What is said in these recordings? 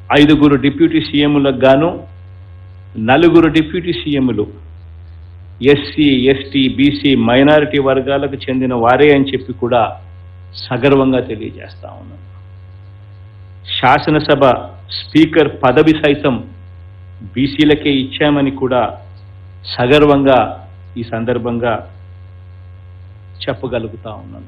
ఐదుగురు డిప్యూటీ సీఎంలకు గాను నలుగురు డిప్యూటీ సీఎంలు ఎస్సీ ఎస్టీ బీసీ మైనారిటీ వర్గాలకు చెందిన వారే అని చెప్పి కూడా సగర్వంగా తెలియజేస్తా ఉన్నాను శాసనసభ స్పీకర్ పదవి సైతం బీసీలకే ఇచ్చామని కూడా సగర్వంగా ఈ సందర్భంగా చెప్పగలుగుతా ఉన్నాను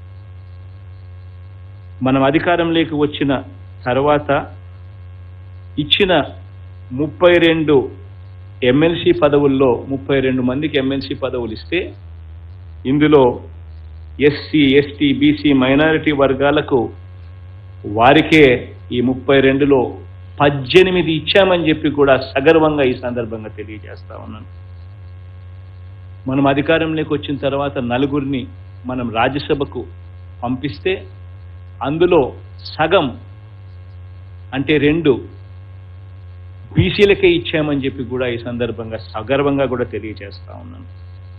మనం అధికారంలోకి వచ్చిన తర్వాత ఇచ్చిన ముప్పై రెండు ఎమ్మెల్సీ పదవుల్లో ముప్పై రెండు మందికి ఎమ్మెల్సీ పదవులు ఇస్తే ఇందులో ఎస్సీ ఎస్టీ బీసీ మైనారిటీ వర్గాలకు వారికే ఈ ముప్పై రెండులో పద్దెనిమిది ఇచ్చామని చెప్పి కూడా సగర్వంగా ఈ సందర్భంగా తెలియజేస్తా ఉన్నాను మనం అధికారంలోకి వచ్చిన తర్వాత నలుగురిని మనం రాజ్యసభకు పంపిస్తే అందులో సగం అంటే రెండు బీసీలకే ఇచ్చామని చెప్పి కూడా ఈ సందర్భంగా సగర్వంగా కూడా తెలియజేస్తా ఉన్నాను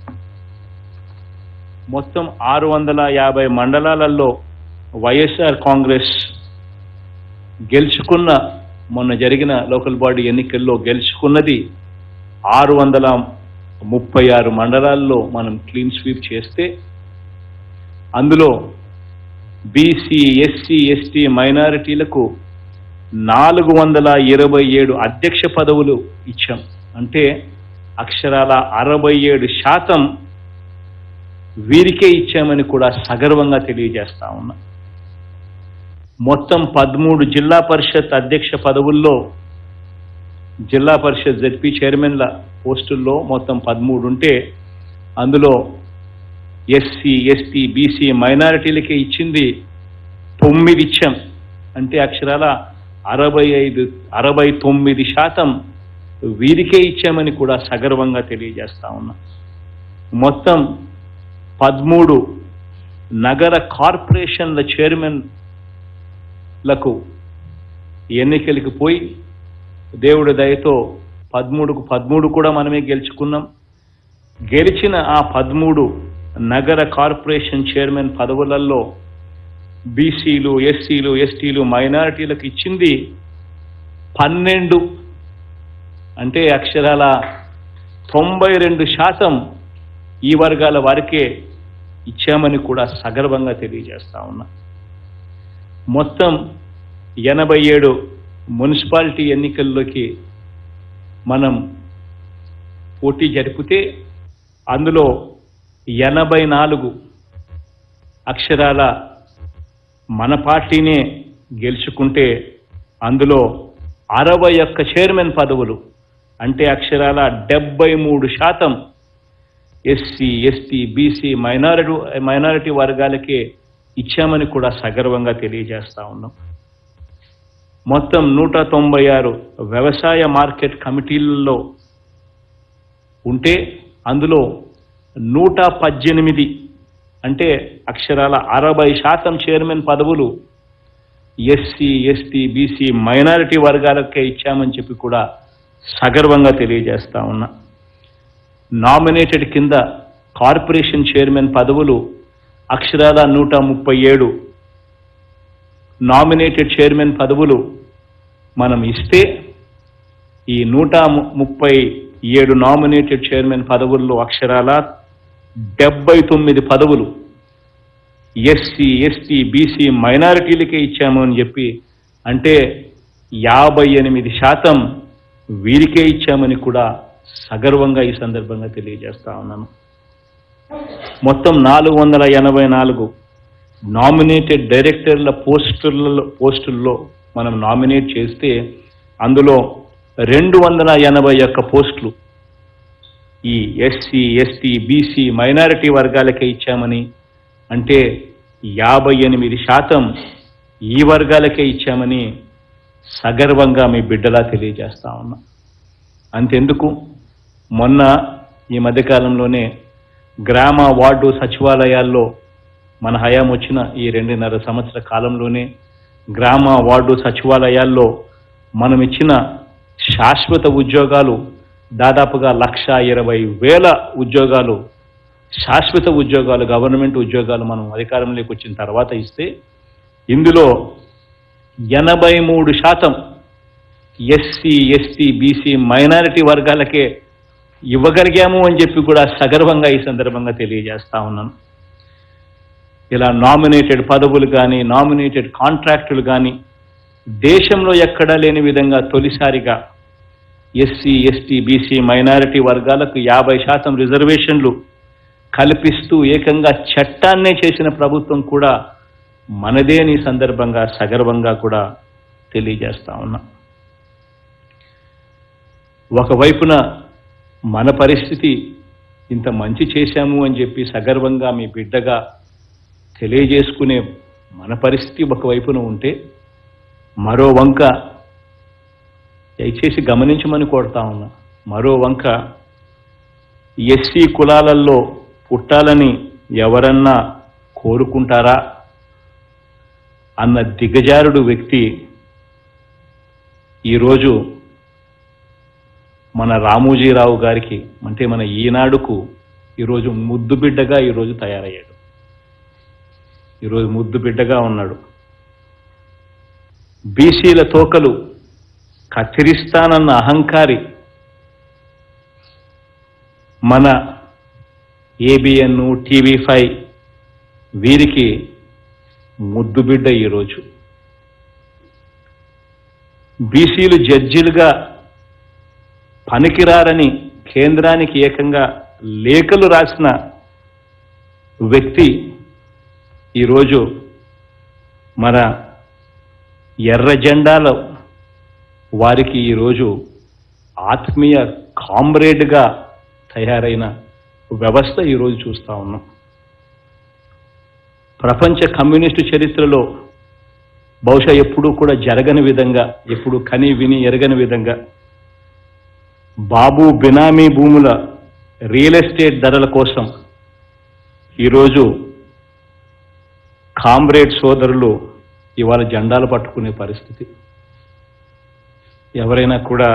మొత్తం ఆరు వందల యాభై మండలాలలో వైఎస్ఆర్ కాంగ్రెస్ గెలుచుకున్న మొన్న జరిగిన లోకల్ బాడీ ఎన్నికల్లో గెలుచుకున్నది ఆరు వందల ముప్పై ఆరు మండలాల్లో మనం క్లీన్ స్వీప్ చేస్తే అందులో బీసీ ఎస్సీ ఎస్టీ మైనారిటీలకు నాలుగు వందల ఇరవై ఏడు అధ్యక్ష పదవులు ఇచ్చాం అంటే అక్షరాల అరవై ఏడు శాతం వీరికే ఇచ్చామని కూడా సగర్వంగా తెలియజేస్తా ఉన్నా మొత్తం పదమూడు జిల్లా పరిషత్ అధ్యక్ష పదవుల్లో జిల్లా పరిషత్ జెడ్పీ చైర్మన్ల పోస్టుల్లో మొత్తం పదమూడు ఉంటే అందులో ఎస్సీ ఎస్టీ బీసీ మైనారిటీలకే ఇచ్చింది తొమ్మిది ఇచ్చాం అంటే అక్షరాల అరవై ఐదు అరవై తొమ్మిది శాతం వీరికే ఇచ్చామని కూడా సగర్వంగా తెలియజేస్తా ఉన్నా మొత్తం పదమూడు నగర కార్పొరేషన్ల చైర్మన్లకు ఎన్నికలకు పోయి దేవుడి దయతో పదమూడుకు పదమూడు కూడా మనమే గెలుచుకున్నాం గెలిచిన ఆ పదమూడు నగర కార్పొరేషన్ చైర్మన్ పదవులలో బీసీలు ఎస్సీలు ఎస్టీలు మైనారిటీలకు ఇచ్చింది పన్నెండు అంటే అక్షరాల తొంభై రెండు శాతం ఈ వర్గాల వారికే ఇచ్చామని కూడా సగర్వంగా తెలియజేస్తా ఉన్నా మొత్తం ఎనభై ఏడు మున్సిపాలిటీ ఎన్నికల్లోకి మనం పోటీ జరిపితే అందులో ఎనభై నాలుగు అక్షరాల మన పార్టీనే గెలుచుకుంటే అందులో అరవై ఒక్క చైర్మన్ పదవులు అంటే అక్షరాల డెబ్బై మూడు శాతం SC ST BC minority minority వర్గాలకే ఇచ్చామని కూడా సగర్వంగా తెలియజేస్తా ఉన్నాం మొత్తం నూట తొంభై ఆరు వ్యవసాయ మార్కెట్ కమిటీలలో ఉంటే అందులో నూట పద్దెనిమిది అంటే అక్షరాల అరవై శాతం చైర్మన్ పదవులు ఎస్సీ ఎస్టీ బీసీ మైనారిటీ వర్గాలకే ఇచ్చామని చెప్పి కూడా సగర్వంగా తెలియజేస్తా ఉన్నా నామినేటెడ్ కింద కార్పొరేషన్ చైర్మన్ పదవులు అక్షరాల నూట ముప్పై ఏడు నామినేటెడ్ చైర్మన్ పదవులు మనం ఇస్తే ఈ నూట ము- ముప్పై ఏడు నామినేటెడ్ చైర్మన్ పదవుల్లో అక్షరాల డెబ్బై తొమ్మిది పదవులు ఎస్సీ ఎస్టీ బీసీ మైనారిటీలకే ఇచ్చాము అని చెప్పి అంటే యాభై ఎనిమిది శాతం వీరికే ఇచ్చామని కూడా సగర్వంగా ఈ సందర్భంగా తెలియజేస్తా ఉన్నాను మొత్తం నాలుగు వందల ఎనభై నాలుగు నామినేటెడ్ డైరెక్టర్ల పోస్టులలో పోస్టుల్లో మనం నామినేట్ చేస్తే అందులో రెండు వందల ఎనభై ఒక్క పోస్టులు ఈ ఎస్సీ ఎస్టీ బీసీ మైనారిటీ వర్గాలకే ఇచ్చామని అంటే యాభై ఎనిమిది శాతం ఈ వర్గాలకే ఇచ్చామని సగర్వంగా మీ బిడ్డలా తెలియజేస్తా ఉన్నా అంతెందుకు మొన్న ఈ మధ్యకాలంలోనే గ్రామ వార్డు సచివాలయాల్లో మన హయాం వచ్చిన ఈ రెండున్నర సంవత్సర కాలంలోనే గ్రామ వార్డు సచివాలయాల్లో మనం ఇచ్చిన శాశ్వత ఉద్యోగాలు దాదాపుగా లక్ష ఇరవై వేల ఉద్యోగాలు శాశ్వత ఉద్యోగాలు గవర్నమెంట్ ఉద్యోగాలు మనం అధికారంలోకి వచ్చిన తర్వాత ఇస్తే ఇందులో ఎనభై మూడు శాతం ఎస్సీ ఎస్టీ బీసీ మైనారిటీ వర్గాలకే ఇవ్వగలిగాము అని చెప్పి కూడా సగర్వంగా ఈ సందర్భంగా తెలియజేస్తా ఉన్నాను ఇలా నామినేటెడ్ పదవులు కానీ నామినేటెడ్ కాంట్రాక్టులు కానీ దేశంలో ఎక్కడా లేని విధంగా తొలిసారిగా ఎస్సీ ఎస్టీ బీసీ మైనారిటీ వర్గాలకు యాభై శాతం రిజర్వేషన్లు కల్పిస్తూ ఏకంగా చట్టాన్నే చేసిన ప్రభుత్వం కూడా మనదే అని ఈ సందర్భంగా సగర్వంగా కూడా తెలియజేస్తా ఉన్నా ఒకవైపున మన పరిస్థితి ఇంత మంచి చేశాము అని చెప్పి సగర్వంగా మీ బిడ్డగా తెలియజేసుకునే మన పరిస్థితి ఒకవైపున ఉంటే మరో వంక దయచేసి గమనించమని కోరుతా ఉన్నా మరో వంక ఎస్సీ కులాలలో పుట్టాలని ఎవరన్నా కోరుకుంటారా అన్న దిగజారుడు వ్యక్తి ఈరోజు మన రామోజీరావు గారికి అంటే మన ఈనాడుకు ఈరోజు ముద్దు బిడ్డగా ఈరోజు తయారయ్యాడు ఈరోజు ముద్దు బిడ్డగా ఉన్నాడు బీసీల తోకలు కత్తిరిస్తానన్న అహంకారి మన ఏబిఎన్ టీవీ ఫైవ్ వీరికి ముద్దు బిడ్డ ఈరోజు బీసీలు జడ్జిలుగా పనికిరారని కేంద్రానికి ఏకంగా లేఖలు రాసిన వ్యక్తి ఈరోజు మన ఎర్ర జెండాలో వారికి ఈరోజు ఆత్మీయ కామ్రేడ్గా తయారైన వ్యవస్థ ఈరోజు చూస్తా ఉన్నాం ప్రపంచ కమ్యూనిస్టు చరిత్రలో బహుశా ఎప్పుడూ కూడా జరగని విధంగా ఎప్పుడు కని విని ఎరగని విధంగా బాబు బినామీ భూముల రియల్ ఎస్టేట్ ధరల కోసం ఈరోజు కామ్రేడ్ సోదరులు ఇవాళ జెండాలు పట్టుకునే పరిస్థితి ఎవరైనా కూడా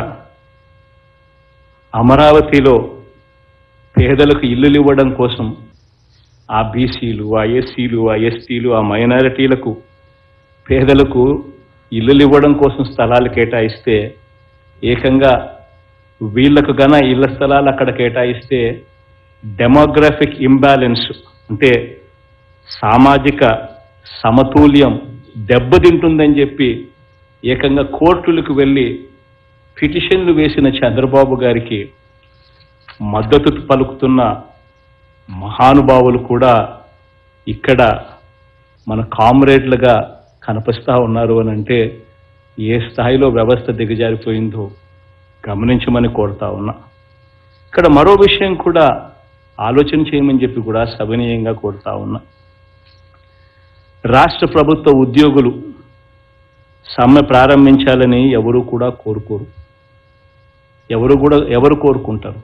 అమరావతిలో పేదలకు ఇల్లులు ఇవ్వడం కోసం ఆ బీసీలు ఆ ఎస్సీలు ఆ ఎస్టీలు ఆ మైనారిటీలకు పేదలకు ఇల్లులు ఇవ్వడం కోసం స్థలాలు కేటాయిస్తే ఏకంగా వీళ్లకు గన ఇళ్ల స్థలాలు అక్కడ కేటాయిస్తే డెమోగ్రఫిక్ ఇంబ్యాలెన్స్ అంటే సామాజిక సమతుల్యం దెబ్బతింటుందని చెప్పి ఏకంగా కోర్టులకు వెళ్ళి పిటిషన్లు వేసిన చంద్రబాబు గారికి మద్దతు పలుకుతున్న మహానుభావులు కూడా ఇక్కడ మన కామ్రేడ్లుగా కనిపిస్తా ఉన్నారు అని అంటే ఏ స్థాయిలో వ్యవస్థ దిగజారిపోయిందో గమనించమని కోరుతా ఉన్నా ఇక్కడ మరో విషయం కూడా ఆలోచన చేయమని చెప్పి కూడా సవినీయంగా కోరుతా ఉన్నా రాష్ట్ర ప్రభుత్వ ఉద్యోగులు సమ్మె ప్రారంభించాలని ఎవరు కూడా కోరుకోరు ఎవరు కూడా ఎవరు కోరుకుంటారు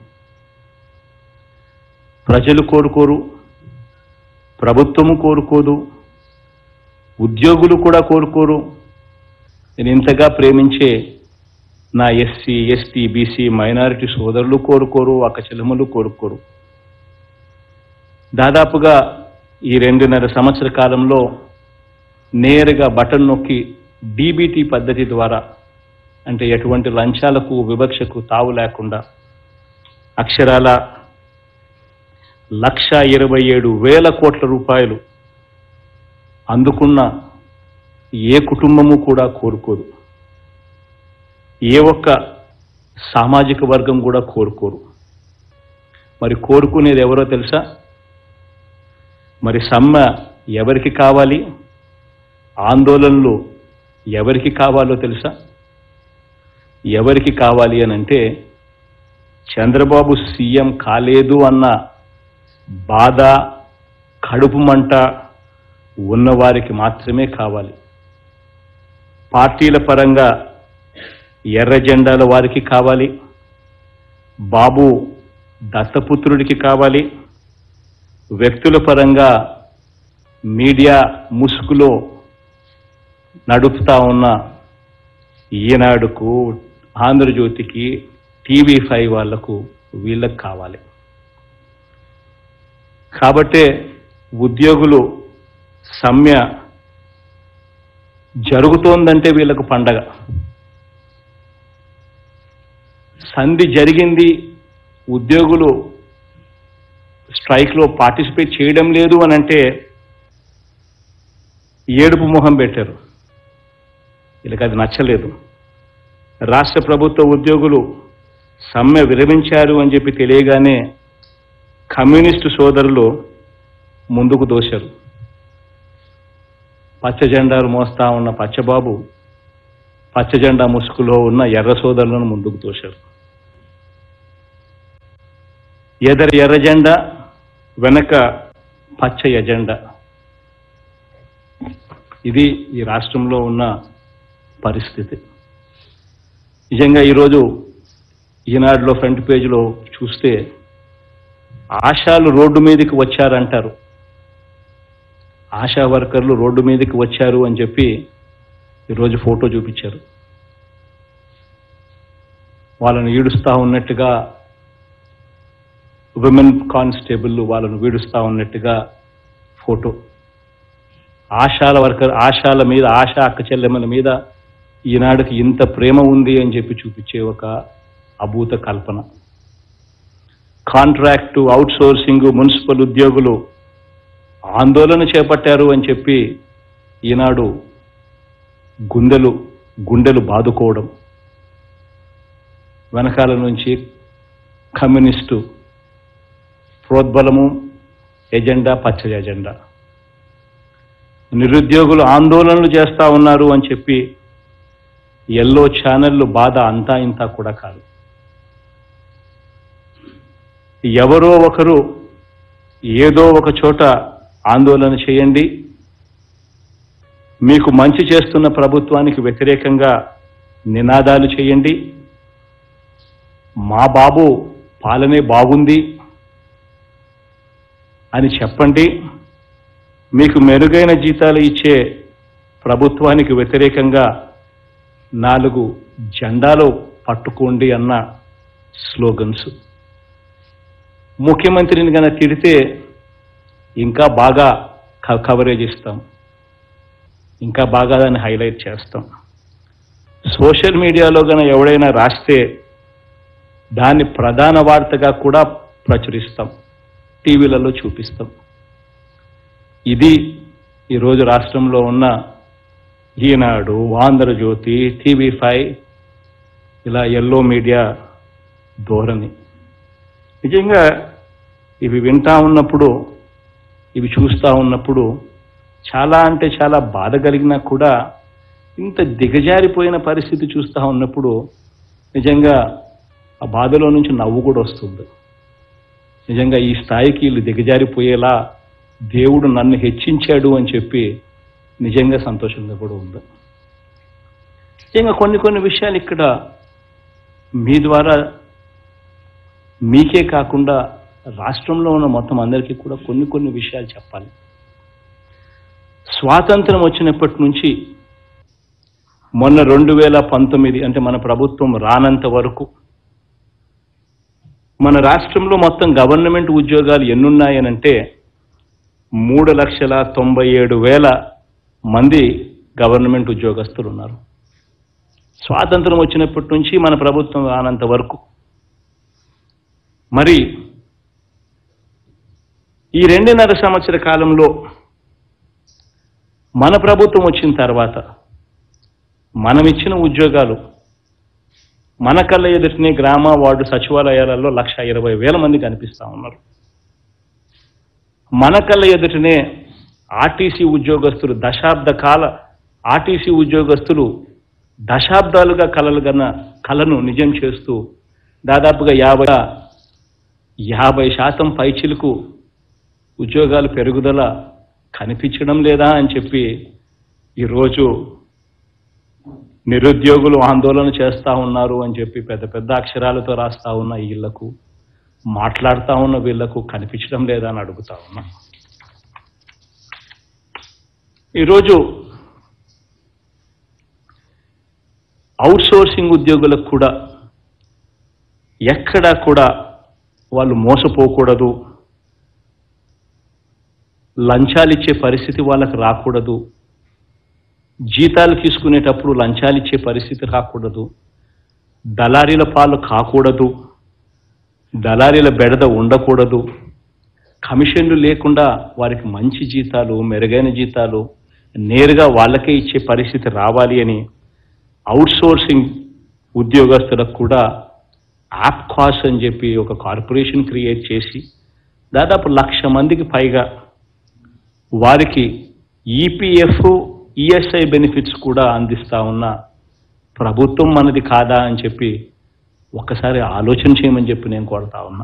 ప్రజలు కోరుకోరు ప్రభుత్వము కోరుకోదు ఉద్యోగులు కూడా కోరుకోరు నేను ఇంతగా ప్రేమించే నా ఎస్సీ ఎస్టీ బీసీ మైనారిటీ సోదరులు కోరుకోరు అక్క చెల్లెములు కోరుకోరు దాదాపుగా ఈ రెండున్నర సంవత్సర కాలంలో నేరుగా బటన్ నొక్కి డీబీటీ పద్ధతి ద్వారా అంటే ఎటువంటి లంచాలకు వివక్షకు తావు లేకుండా అక్షరాల లక్ష ఇరవై ఏడు వేల కోట్ల రూపాయలు అందుకున్న ఏ కుటుంబము కూడా కోరుకోదు ఏ ఒక్క సామాజిక వర్గం కూడా కోరుకోరు మరి కోరుకునేది ఎవరో తెలుసా మరి సమ్మె ఎవరికి కావాలి ఆందోళనలు ఎవరికి కావాలో తెలుసా ఎవరికి కావాలి అని అంటే చంద్రబాబు సీఎం కాలేదు అన్న బాధ కడుపు మంట ఉన్నవారికి మాత్రమే కావాలి పార్టీల పరంగా ఎర్ర జెండాల వారికి కావాలి బాబు దత్తపుత్రుడికి కావాలి వ్యక్తుల పరంగా మీడియా ముసుగులో నడుపుతా ఉన్న ఈనాడుకు ఆంధ్రజ్యోతికి టీవీ ఫైవ్ వాళ్లకు వీళ్ళకి కావాలి కాబట్టే ఉద్యోగులు సమ్మె జరుగుతోందంటే వీళ్ళకు పండగ సంధి జరిగింది ఉద్యోగులు స్ట్రైక్లో పార్టిసిపేట్ చేయడం లేదు అని అంటే ఏడుపు మొహం పెట్టారు వీళ్ళకి అది నచ్చలేదు రాష్ట్ర ప్రభుత్వ ఉద్యోగులు సమ్మె విరమించారు అని చెప్పి తెలియగానే కమ్యూనిస్టు సోదరులు ముందుకు దోశారు పచ్చ జెండాలు మోస్తా ఉన్న పచ్చబాబు పచ్చ జెండా ముసుగులో ఉన్న ఎర్ర సోదరులను ముందుకు తోశారు ఎదరి ఎర్ర జెండా వెనక పచ్చ ఎజెండా ఇది ఈ రాష్ట్రంలో ఉన్న పరిస్థితి నిజంగా ఈరోజు ఈనాడులో ఫ్రంట్ పేజీలో చూస్తే ఆశాలు రోడ్డు మీదకి వచ్చారంటారు ఆశా వర్కర్లు రోడ్డు మీదకి వచ్చారు అని చెప్పి ఈరోజు ఫోటో చూపించారు వాళ్ళను ఈడుస్తా ఉన్నట్టుగా విమెన్ కానిస్టేబుల్ వాళ్ళను వీడుస్తా ఉన్నట్టుగా ఫోటో ఆశాల వర్కర్ ఆశాల మీద ఆశా అక్క చెల్లెమ్మల మీద ఈనాడుకి ఇంత ప్రేమ ఉంది అని చెప్పి చూపించే ఒక అభూత కల్పన కాంట్రాక్టు అవుట్ సోర్సింగ్ మున్సిపల్ ఉద్యోగులు ఆందోళన చేపట్టారు అని చెప్పి ఈనాడు గుండెలు గుండెలు బాదుకోవడం వెనకాల నుంచి కమ్యూనిస్టు ప్రోద్బలము ఎజెండా పచ్చ ఎజెండా నిరుద్యోగులు ఆందోళనలు చేస్తా ఉన్నారు అని చెప్పి ఎల్లో ఛానళ్ళు బాధ అంతా ఇంతా కూడా కాదు ఎవరో ఒకరు ఏదో ఒక చోట ఆందోళన చేయండి మీకు మంచి చేస్తున్న ప్రభుత్వానికి వ్యతిరేకంగా నినాదాలు చేయండి మా బాబు పాలనే బాగుంది అని చెప్పండి మీకు మెరుగైన జీతాలు ఇచ్చే ప్రభుత్వానికి వ్యతిరేకంగా నాలుగు జెండాలు పట్టుకోండి అన్న స్లోగన్స్ ముఖ్యమంత్రిని కనుక తిడితే ఇంకా బాగా క- కవరేజ్ ఇస్తాం ఇంకా బాగా దాన్ని హైలైట్ చేస్తాం సోషల్ మీడియాలో గన ఎవడైనా రాస్తే దాన్ని ప్రధాన వార్తగా కూడా ప్రచురిస్తాం టీవీలలో చూపిస్తాం ఇది ఈరోజు రాష్ట్రంలో ఉన్న ఈనాడు ఆంధ్రజ్యోతి టీవీ ఫైవ్ ఇలా ఎల్లో మీడియా ధోరణి నిజంగా ఇవి వింటా ఉన్నప్పుడు ఇవి చూస్తూ ఉన్నప్పుడు చాలా అంటే చాలా బాధ కలిగినా కూడా ఇంత దిగజారిపోయిన పరిస్థితి చూస్తూ ఉన్నప్పుడు నిజంగా ఆ బాధలో నుంచి నవ్వు కూడా వస్తుంది నిజంగా ఈ స్థాయికి వీళ్ళు దిగజారిపోయేలా దేవుడు నన్ను హెచ్చించాడు అని చెప్పి నిజంగా సంతోషంగా కూడా ఉంది నిజంగా కొన్ని కొన్ని విషయాలు ఇక్కడ మీ ద్వారా మీకే కాకుండా రాష్ట్రంలో ఉన్న మొత్తం అందరికీ కూడా కొన్ని కొన్ని విషయాలు చెప్పాలి స్వాతంత్రం వచ్చినప్పటి నుంచి మొన్న రెండు వేల పంతొమ్మిది అంటే మన ప్రభుత్వం రానంత వరకు మన రాష్ట్రంలో మొత్తం గవర్నమెంట్ ఉద్యోగాలు ఎన్నున్నాయనంటే మూడు లక్షల తొంభై ఏడు వేల మంది గవర్నమెంట్ ఉద్యోగస్తులు ఉన్నారు స్వాతంత్రం వచ్చినప్పటి నుంచి మన ప్రభుత్వం రానంత వరకు మరి ఈ రెండున్నర సంవత్సర కాలంలో మన ప్రభుత్వం వచ్చిన తర్వాత మనం ఇచ్చిన ఉద్యోగాలు మన కళ్ళ ఎదుటినే గ్రామ వార్డు సచివాలయాలలో లక్ష ఇరవై వేల మంది కనిపిస్తా ఉన్నారు మన కళ్ళ ఎదుటనే ఆర్టీసీ ఉద్యోగస్తులు దశాబ్ద కాల ఆర్టీసీ ఉద్యోగస్తులు దశాబ్దాలుగా కలలు గన్న కళను నిజం చేస్తూ దాదాపుగా యాభై యాభై శాతం పైచిలకు ఉద్యోగాలు పెరుగుదల కనిపించడం లేదా అని చెప్పి ఈరోజు నిరుద్యోగులు ఆందోళన చేస్తా ఉన్నారు అని చెప్పి పెద్ద పెద్ద అక్షరాలతో రాస్తా ఉన్న వీళ్లకు మాట్లాడుతా ఉన్న వీళ్లకు కనిపించడం లేదా అని అడుగుతా ఉన్నా ఈరోజు అవుట్ సోర్సింగ్ ఉద్యోగులకు కూడా ఎక్కడా కూడా వాళ్ళు మోసపోకూడదు లంచాలు ఇచ్చే పరిస్థితి వాళ్ళకి రాకూడదు జీతాలు తీసుకునేటప్పుడు లంచాలు ఇచ్చే పరిస్థితి రాకూడదు దళారీల పాలు కాకూడదు దళారీల బెడద ఉండకూడదు కమిషన్లు లేకుండా వారికి మంచి జీతాలు మెరుగైన జీతాలు నేరుగా వాళ్ళకే ఇచ్చే పరిస్థితి రావాలి అని అవుట్సోర్సింగ్ ఉద్యోగస్తులకు కూడా యాప్ కాస్ అని చెప్పి ఒక కార్పొరేషన్ క్రియేట్ చేసి దాదాపు లక్ష మందికి పైగా వారికి ఈపీఎఫ్ ఈఎస్ఐ బెనిఫిట్స్ కూడా అందిస్తా ఉన్న ప్రభుత్వం మనది కాదా అని చెప్పి ఒక్కసారి ఆలోచన చేయమని చెప్పి నేను కోరుతా ఉన్నా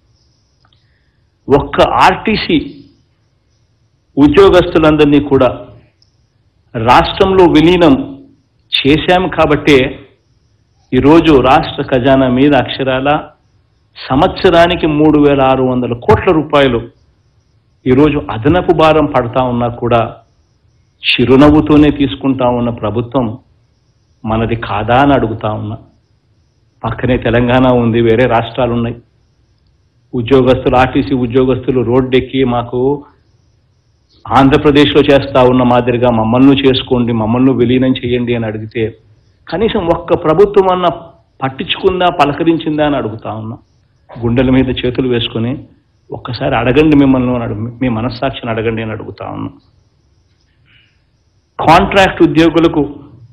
ఒక్క ఆర్టీసీ ఉద్యోగస్తులందరినీ కూడా రాష్ట్రంలో విలీనం చేశాం కాబట్టే ఈరోజు రాష్ట్ర ఖజానా మీద అక్షరాల సంవత్సరానికి మూడు వేల ఆరు వందల కోట్ల రూపాయలు ఈరోజు అదనపు భారం పడతా ఉన్నా కూడా చిరునవ్వుతోనే తీసుకుంటా ఉన్న ప్రభుత్వం మనది కాదా అని అడుగుతా ఉన్నా పక్కనే తెలంగాణ ఉంది వేరే రాష్ట్రాలు ఉన్నాయి ఉద్యోగస్తులు ఆర్టీసీ ఉద్యోగస్తులు రోడ్డెక్కి మాకు ఆంధ్రప్రదేశ్లో చేస్తా ఉన్న మాదిరిగా మమ్మల్ని చేసుకోండి మమ్మల్ని విలీనం చేయండి అని అడిగితే కనీసం ఒక్క ప్రభుత్వం అన్న పట్టించుకుందా పలకరించిందా అని అడుగుతా ఉన్నా గుండెల మీద చేతులు వేసుకొని ఒక్కసారి అడగండి మిమ్మల్ని అని అడుగు మీ మనస్సాక్షిని అడగండి అని అడుగుతా ఉన్నా కాంట్రాక్ట్ ఉద్యోగులకు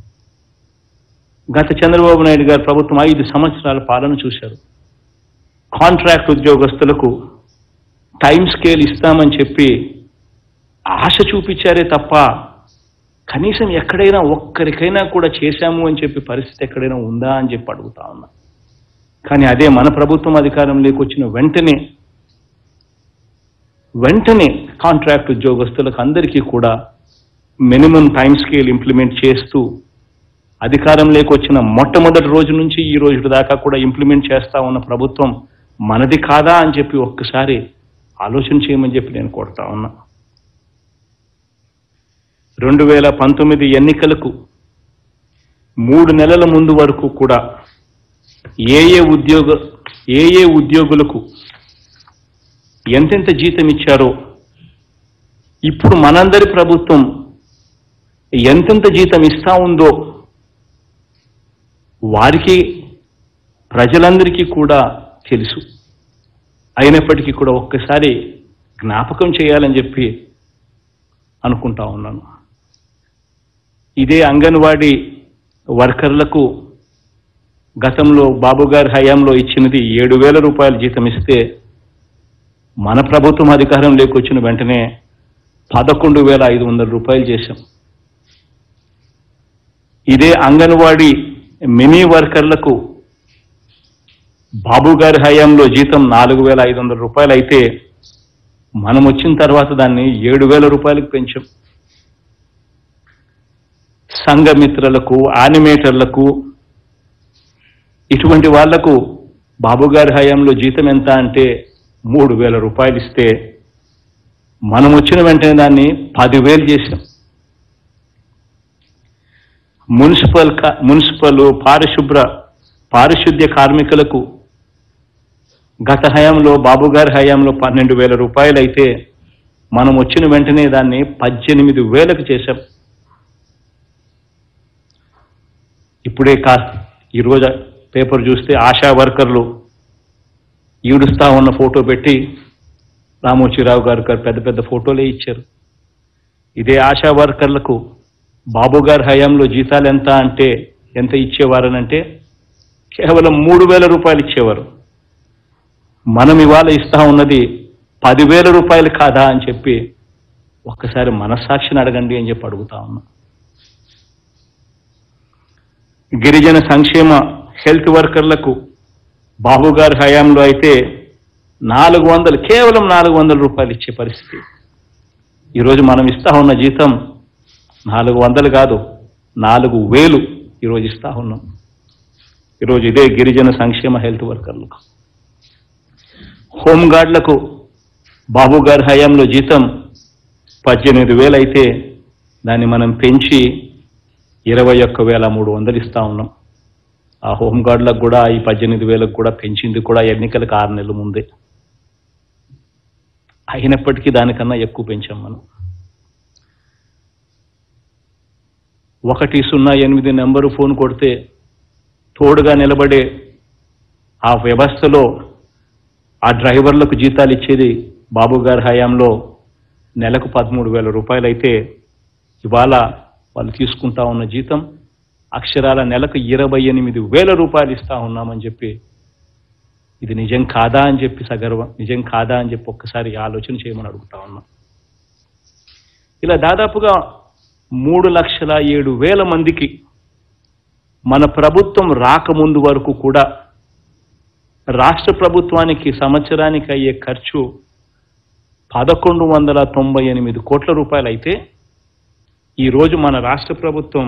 గత చంద్రబాబు నాయుడు గారు ప్రభుత్వం ఐదు సంవత్సరాల పాలన చూశారు కాంట్రాక్ట్ ఉద్యోగస్తులకు టైం స్కేల్ ఇస్తామని చెప్పి ఆశ చూపించారే తప్ప కనీసం ఎక్కడైనా ఒక్కరికైనా కూడా చేశాము అని చెప్పి పరిస్థితి ఎక్కడైనా ఉందా అని చెప్పి అడుగుతా ఉన్నా కానీ అదే మన ప్రభుత్వం అధికారంలోకి వచ్చిన వెంటనే వెంటనే కాంట్రాక్ట్ ఉద్యోగస్తులకు అందరికీ కూడా మినిమం టైం స్కేల్ ఇంప్లిమెంట్ చేస్తూ అధికారంలోకి వచ్చిన మొట్టమొదటి రోజు నుంచి ఈ రోజు దాకా కూడా ఇంప్లిమెంట్ చేస్తా ఉన్న ప్రభుత్వం మనది కాదా అని చెప్పి ఒక్కసారి ఆలోచన చేయమని చెప్పి నేను కోరుతా ఉన్నా రెండు వేల పంతొమ్మిది ఎన్నికలకు మూడు నెలల ముందు వరకు కూడా ఏ ఏ ఉద్యోగ ఏ ఏ ఉద్యోగులకు ఎంతెంత జీతం ఇచ్చారో ఇప్పుడు మనందరి ప్రభుత్వం ఎంతెంత జీతం ఇస్తా ఉందో వారికి ప్రజలందరికీ కూడా తెలుసు అయినప్పటికీ కూడా ఒక్కసారి జ్ఞాపకం చేయాలని చెప్పి అనుకుంటా ఉన్నాను ఇదే అంగన్వాడీ వర్కర్లకు గతంలో బాబు గారి హయాంలో ఇచ్చినది ఏడు వేల రూపాయల జీతం ఇస్తే మన ప్రభుత్వం అధికారంలోకి వచ్చిన వెంటనే పదకొండు వేల ఐదు వందల రూపాయలు చేశాం ఇదే అంగన్వాడీ మినీ వర్కర్లకు బాబు గారి హయాంలో జీతం నాలుగు వేల ఐదు వందల రూపాయలు అయితే మనం వచ్చిన తర్వాత దాన్ని ఏడు వేల రూపాయలకు పెంచాం సంఘమిత్రులకు యానిమేటర్లకు ఇటువంటి వాళ్లకు బాబు గారి హయాంలో జీతం ఎంత అంటే మూడు వేల రూపాయలు ఇస్తే మనం వచ్చిన వెంటనే దాన్ని పదివేలు చేశాం మున్సిపల్ కా- మున్సిపల్ పారిశుభ్ర పారిశుద్ధ్య కార్మికులకు గత హయాంలో బాబు గారి హయాంలో పన్నెండు వేల రూపాయలు అయితే మనం వచ్చిన వెంటనే దాన్ని పద్దెనిమిది వేలకు చేశాం ఇప్పుడే కా ఈరోజు పేపర్ చూస్తే ఆశా వర్కర్లు ఈడుస్తా ఉన్న ఫోటో పెట్టి రామోజీరావు గారు గారు పెద్ద పెద్ద ఫోటోలే ఇచ్చారు ఇదే ఆశా వర్కర్లకు బాబు గారి హయాంలో జీతాలు ఎంత అంటే ఎంత ఇచ్చేవారనంటే కేవలం మూడు వేల రూపాయలు ఇచ్చేవారు మనం ఇవాళ ఇస్తా ఉన్నది పదివేల రూపాయలు కాదా అని చెప్పి ఒక్కసారి మనస్సాక్షిని అడగండి అని చెప్పి అడుగుతా ఉన్నా గిరిజన సంక్షేమ హెల్త్ వర్కర్లకు బాబు గారి హయాంలో అయితే నాలుగు వందలు కేవలం నాలుగు వందల రూపాయలు ఇచ్చే పరిస్థితి ఈరోజు మనం ఇస్తా ఉన్న జీతం నాలుగు వందలు కాదు నాలుగు వేలు ఈరోజు ఇస్తా ఉన్నాం ఈరోజు ఇదే గిరిజన సంక్షేమ హెల్త్ వర్కర్లకు హోంగార్డులకు బాబు గారి హయాంలో జీతం పద్దెనిమిది వేలు అయితే దాన్ని మనం పెంచి ఇరవై ఒక్క వేల మూడు వందలు ఇస్తా ఉన్నాం ఆ హోంగార్డులకు కూడా ఈ పద్దెనిమిది వేలకు కూడా పెంచింది కూడా ఎన్నికలకు ఆరు నెలల ముందే అయినప్పటికీ దానికన్నా ఎక్కువ పెంచాం మనం ఒకటి సున్నా ఎనిమిది నెంబరు ఫోన్ కొడితే తోడుగా నిలబడే ఆ వ్యవస్థలో ఆ డ్రైవర్లకు జీతాలు ఇచ్చేది బాబు గారి హయాంలో నెలకు పదమూడు వేల రూపాయలు అయితే ఇవాళ వాళ్ళు తీసుకుంటా ఉన్న జీతం అక్షరాల నెలకు ఇరవై ఎనిమిది వేల రూపాయలు ఇస్తా ఉన్నామని చెప్పి ఇది నిజం కాదా అని చెప్పి సగర్వం నిజం కాదా అని చెప్పి ఒక్కసారి ఆలోచన చేయమని అడుగుతా ఉన్నా ఇలా దాదాపుగా మూడు లక్షల ఏడు వేల మందికి మన ప్రభుత్వం రాకముందు వరకు కూడా రాష్ట్ర ప్రభుత్వానికి సంవత్సరానికి అయ్యే ఖర్చు పదకొండు వందల తొంభై ఎనిమిది కోట్ల రూపాయలు అయితే ఈరోజు మన రాష్ట్ర ప్రభుత్వం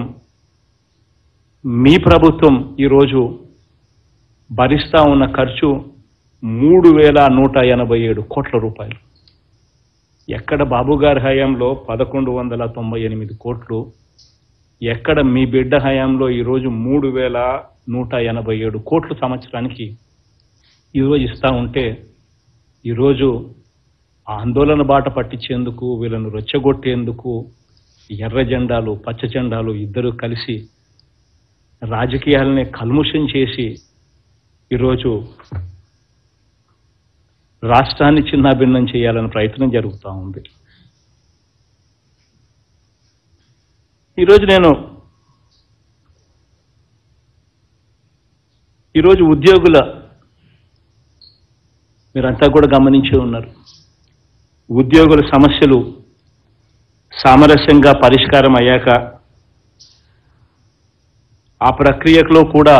మీ ప్రభుత్వం ఈరోజు భరిస్తా ఉన్న ఖర్చు మూడు వేల నూట ఎనభై ఏడు కోట్ల రూపాయలు ఎక్కడ బాబు గారి హయాంలో పదకొండు వందల తొంభై ఎనిమిది కోట్లు ఎక్కడ మీ బిడ్డ హయాంలో ఈరోజు మూడు వేల నూట ఎనభై ఏడు కోట్లు సంవత్సరానికి ఈరోజు ఇస్తా ఉంటే ఈరోజు ఆందోళన బాట పట్టించేందుకు వీళ్ళను రెచ్చగొట్టేందుకు ఎర్ర జెండాలు పచ్చ జెండాలు ఇద్దరు కలిసి రాజకీయాలని కల్ముషం చేసి ఈరోజు రాష్ట్రాన్ని చిన్నాభిన్నం చేయాలని ప్రయత్నం జరుగుతూ ఉంది ఈరోజు నేను ఈరోజు ఉద్యోగుల మీరంతా కూడా గమనించే ఉన్నారు ఉద్యోగుల సమస్యలు సామరస్యంగా పరిష్కారం అయ్యాక ఆ ప్రక్రియలో కూడా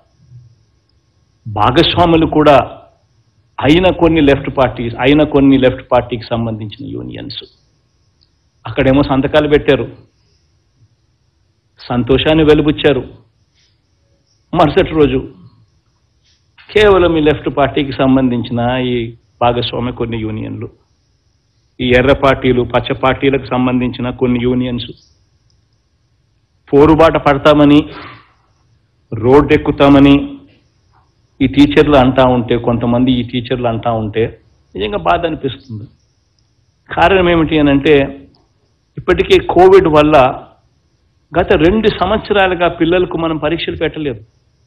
భాగస్వాములు కూడా అయిన కొన్ని లెఫ్ట్ పార్టీ అయిన కొన్ని లెఫ్ట్ పార్టీకి సంబంధించిన యూనియన్స్ అక్కడేమో సంతకాలు పెట్టారు సంతోషాన్ని వెలుబుచ్చారు మరుసటి రోజు కేవలం ఈ లెఫ్ట్ పార్టీకి సంబంధించిన ఈ భాగస్వామ్య కొన్ని యూనియన్లు ఈ ఎర్ర పార్టీలు పచ్చ పార్టీలకు సంబంధించిన కొన్ని యూనియన్స్ పోరుబాట పడతామని రోడ్డు ఎక్కుతామని ఈ టీచర్లు అంటా ఉంటే కొంతమంది ఈ టీచర్లు అంటా ఉంటే నిజంగా బాధ అనిపిస్తుంది కారణం ఏమిటి అని అంటే ఇప్పటికే కోవిడ్ వల్ల గత రెండు సంవత్సరాలుగా పిల్లలకు మనం పరీక్షలు పెట్టలేదు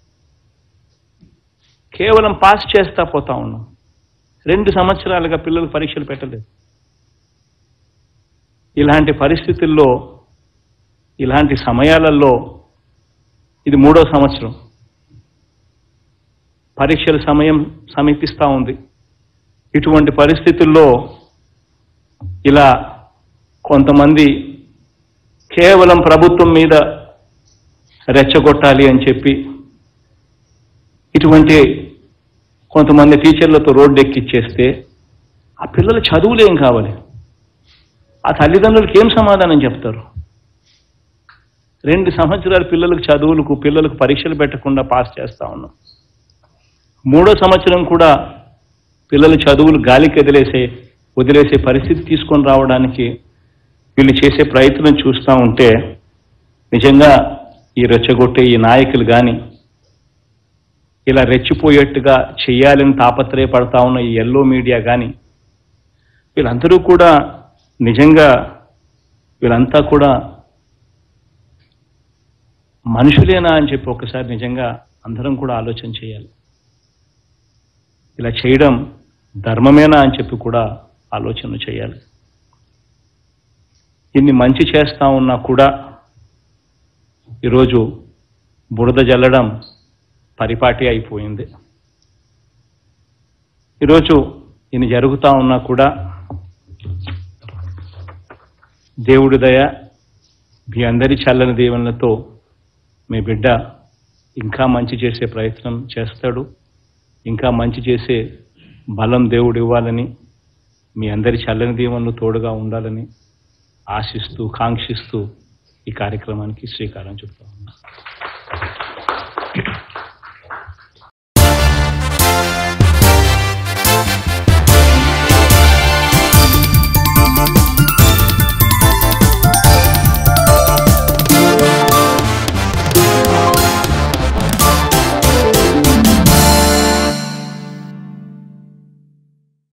కేవలం పాస్ చేస్తా పోతా ఉన్నాం రెండు సంవత్సరాలుగా పిల్లలకు పరీక్షలు పెట్టలేదు ఇలాంటి పరిస్థితుల్లో ఇలాంటి సమయాలలో ఇది మూడో సంవత్సరం పరీక్షల సమయం సమీపిస్తూ ఉంది ఇటువంటి పరిస్థితుల్లో ఇలా కొంతమంది కేవలం ప్రభుత్వం మీద రెచ్చగొట్టాలి అని చెప్పి ఇటువంటి కొంతమంది టీచర్లతో రోడ్డు ఎక్కిచ్చేస్తే ఆ పిల్లల చదువులు ఏం కావాలి ఆ తల్లిదండ్రులకి ఏం సమాధానం చెప్తారు రెండు సంవత్సరాల పిల్లలకు చదువులకు పిల్లలకు పరీక్షలు పెట్టకుండా పాస్ చేస్తా ఉన్నాం మూడో సంవత్సరం కూడా పిల్లల చదువులు గాలికి వదిలేసే వదిలేసే పరిస్థితి తీసుకొని రావడానికి వీళ్ళు చేసే ప్రయత్నం చూస్తూ ఉంటే నిజంగా ఈ రెచ్చగొట్టే ఈ నాయకులు కానీ ఇలా రెచ్చిపోయేట్టుగా చేయాలని తాపత్రయపడతా ఉన్న ఈ ఎల్లో మీడియా కానీ వీళ్ళందరూ కూడా నిజంగా వీళ్ళంతా కూడా మనుషులేనా అని చెప్పి ఒకసారి నిజంగా అందరం కూడా ఆలోచన చేయాలి ఇలా చేయడం ధర్మమేనా అని చెప్పి కూడా ఆలోచన చేయాలి ఇన్ని మంచి చేస్తా ఉన్నా కూడా ఈరోజు బురద జల్లడం పరిపాటి అయిపోయింది ఈరోజు ఇన్ని జరుగుతూ ఉన్నా కూడా దేవుడి దయ మీ అందరి చల్లని దీవెనలతో మీ బిడ్డ ఇంకా మంచి చేసే ప్రయత్నం చేస్తాడు ఇంకా మంచి చేసే బలం దేవుడు ఇవ్వాలని మీ అందరి చల్లని దీవెనలు తోడుగా ఉండాలని ఆశిస్తూ కాంక్షిస్తూ ఈ కార్యక్రమానికి శ్రీకారం చుడతా ఉన్నా